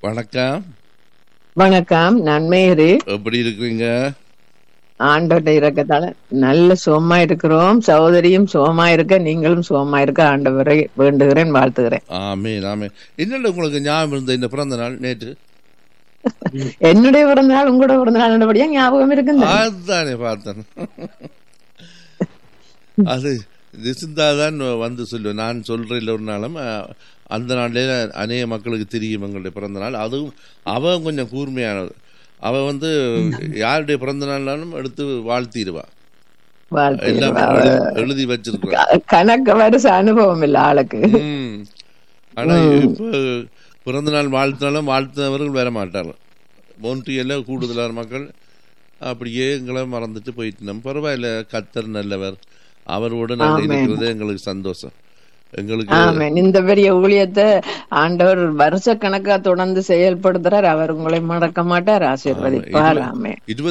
வணக்கம் வணக்கம் நான் மேரி எப்படி இருக்கிறீங்க ஆண்டோட்ட இறக்கத்தால நல்ல சுகமா இருக்கிறோம் சகோதரியும் சுகமா இருக்க நீங்களும் சுகமா இருக்க ஆண்டவரை வேண்டுகிறேன் வாழ்த்துகிறேன் ஆமே ஆமே என்னென்ன உங்களுக்கு ஞாபகம் இருந்த இந்த பிறந்த நாள் நேற்று என்னுடைய பிறந்த நாள் உங்களோட பிறந்த நாள் நல்லபடியா ஞாபகம் இருக்குங்க அதுதானே பார்த்தேன் அது நிசிந்தா தான் வந்து சொல்லுவேன் நான் சொல்றேன் ஒரு நாளும் அஹ், அந்த நாள்லே அநேக மக்களுக்கு தெரியும் எங்களுடைய பிறந்த நாள் அதுவும் அவன் கொஞ்சம் கூர்மையானது அவ வந்து யாருடைய பிறந்த நாள்னாலும் எடுத்து வாழ்த்திடுவா எல்லாம் வாழ்த்து எழு- எழுதி வச்சிருக்கா கணக்கு வருஷ அனுபவம் இல்ல ஆளுக்கு ம். ஆனா இப்ப பிறந்த நாள் வாழ்த்தினாலும் வாழ்த்தினவர்கள் வர மாட்டார்கள் மோன்ட்ரியல்ல கூடுதலான மக்கள் அப்படியே எங்களை மறந்துட்டு போயிட்டு பரவாயில்ல கத்தர் நல்லவர் அவரோட நாங்கள் ஆமென். இருக்கிறது எங்களுக்கு சந்தோஷம் எங்களுக்கு ஆமென் இந்த பெரிய ஊழியத்தை ஆண்டவர் வருஷ கணக்கா தொடர்ந்து செயல்படுத்துறார் அவர் உங்களை மறக்க மாட்டார் ஆசீர்வதிப்பார் இருபது- ஆமென் இருபது